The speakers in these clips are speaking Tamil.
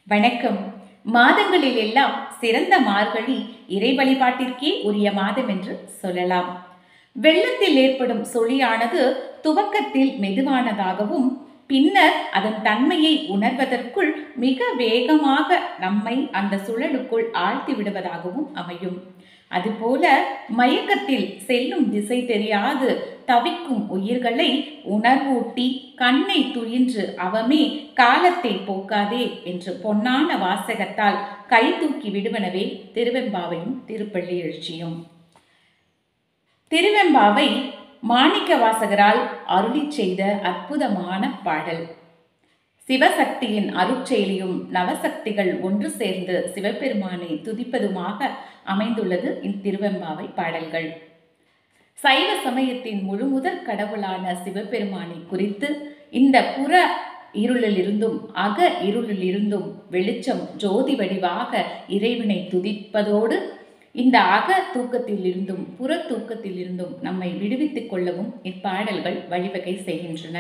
வணக்கம் மாதங்களில் எல்லாம் சிறந்த மார்கழி இறை வழிபாட்டிற்கே உரிய மாதம் என்று சொல்லலாம் வெள்ளத்தில் ஏற்படும் சொலியானது துவக்கத்தில் மெதுவானதாகவும் பின்னர் அதன் தன்மையை உணர்வதற்குள் மிக வேகமாக நம்மை அந்த சுழலுக்குள் ஆழ்த்தி விடுவதாகவும் அமையும் அதுபோல மயக்கத்தில் செல்லும் திசை தெரியாது தவிக்கும் உயிர்களை உணர்வூட்டி கண்ணை துயின்று அவமே காலத்தை போக்காதே என்று பொன்னான வாசகத்தால் கை தூக்கி விடுவனவே திருவெம்பாவையும் திருப்பள்ளி எழுச்சியும் திருவெம்பாவை மாணிக்க வாசகரால் அருளி செய்த அற்புதமான பாடல் சிவசக்தியின் அருட்செயலியும் நவசக்திகள் ஒன்று சேர்ந்து சிவபெருமானை துதிப்பதுமாக அமைந்துள்ளது இத்திருவெம்பாவை பாடல்கள் சைவ சமயத்தின் முழுமுதற் கடவுளான சிவபெருமானை குறித்து இந்த புற இருளிலிருந்தும் அக இருளிலிருந்தும் வெளிச்சம் ஜோதி வடிவாக இறைவனை துதிப்பதோடு இந்த அக தூக்கத்திலிருந்தும் புற தூக்கத்திலிருந்தும் நம்மை விடுவித்துக் கொள்ளவும் இப்பாடல்கள் வழிவகை செய்கின்றன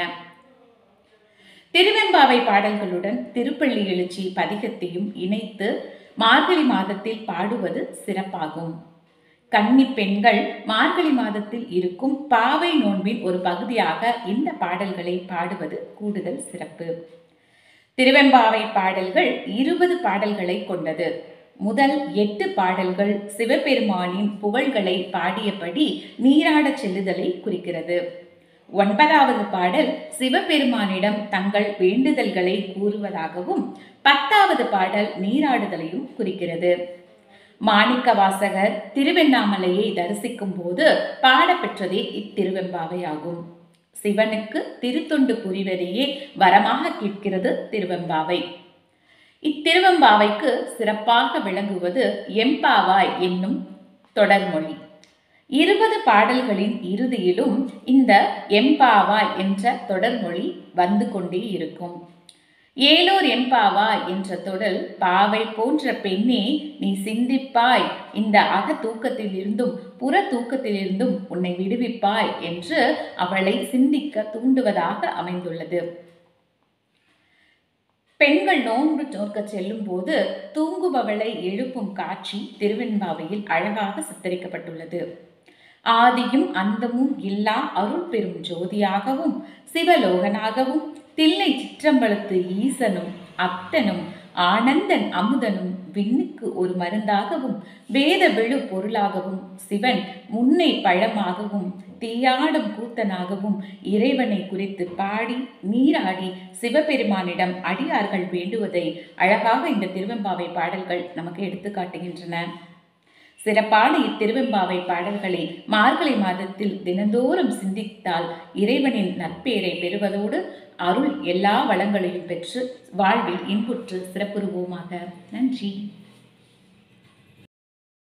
திருவெம்பாவை பாடல்களுடன் திருப்பள்ளி எழுச்சி பதிகத்தையும் இணைத்து மார்கழி மாதத்தில் பாடுவது சிறப்பாகும் கன்னி பெண்கள் மார்கழி மாதத்தில் இருக்கும் பாவை நோன்பின் ஒரு பகுதியாக இந்த பாடல்களை பாடுவது கூடுதல் சிறப்பு திருவெம்பாவை பாடல்கள் இருபது பாடல்களை கொண்டது முதல் எட்டு பாடல்கள் சிவபெருமானின் புகழ்களை பாடியபடி நீராடச் செல்லுதலை குறிக்கிறது ஒன்பதாவது பாடல் சிவபெருமானிடம் தங்கள் வேண்டுதல்களை கூறுவதாகவும் பத்தாவது பாடல் நீராடுதலையும் குறிக்கிறது மாணிக்க வாசகர் திருவெண்ணாமலையை தரிசிக்கும் போது பாடப்பெற்றதே இத்திருவெம்பாவை ஆகும் சிவனுக்கு திருத்தொண்டு புரிவதையே வரமாக கேட்கிறது திருவெம்பாவை இத்திருவெம்பாவைக்கு சிறப்பாக விளங்குவது எம்பாவாய் என்னும் தொடர்மொழி இருபது பாடல்களின் இறுதியிலும் இந்த எம்பாவாய் என்ற தொடர்மொழி வந்து கொண்டே இருக்கும் ஏலோர் எம்பாவா என்ற தொடல் பாவை போன்ற பெண்ணே நீ சிந்திப்பாய் இந்த அக தூக்கத்திலிருந்தும் புற தூக்கத்திலிருந்தும் உன்னை விடுவிப்பாய் என்று அவளை சிந்திக்க தூண்டுவதாக அமைந்துள்ளது பெண்கள் நோன்பு நோக்க செல்லும் போது தூங்குபவளை எழுப்பும் காட்சி திருவெண்பாவையில் அழகாக சித்தரிக்கப்பட்டுள்ளது ஆதியும் அந்தமும் இல்லா அருள் பெரும் ஜோதியாகவும் சிவலோகனாகவும் தில்லை சிற்றம்பலத்து ஈசனும் அத்தனும் ஆனந்தன் அமுதனும் விண்ணுக்கு ஒரு மருந்தாகவும் வேத விழு பொருளாகவும் சிவன் முன்னை பழமாகவும் தீயாடும் கூத்தனாகவும் இறைவனை குறித்து பாடி நீராடி சிவபெருமானிடம் அடியார்கள் வேண்டுவதை அழகாக இந்த திருவெம்பாவை பாடல்கள் நமக்கு எடுத்து காட்டுகின்றன சிறப்பான இத்திருவெம்பாவை பாடல்களை மார்கழி மாதத்தில் தினந்தோறும் சிந்தித்தால் இறைவனின் நற்பெயரை பெறுவதோடு அருள் எல்லா வளங்களையும் பெற்று வாழ்வில் இன்புற்று சிறப்புறுவோமாக நன்றி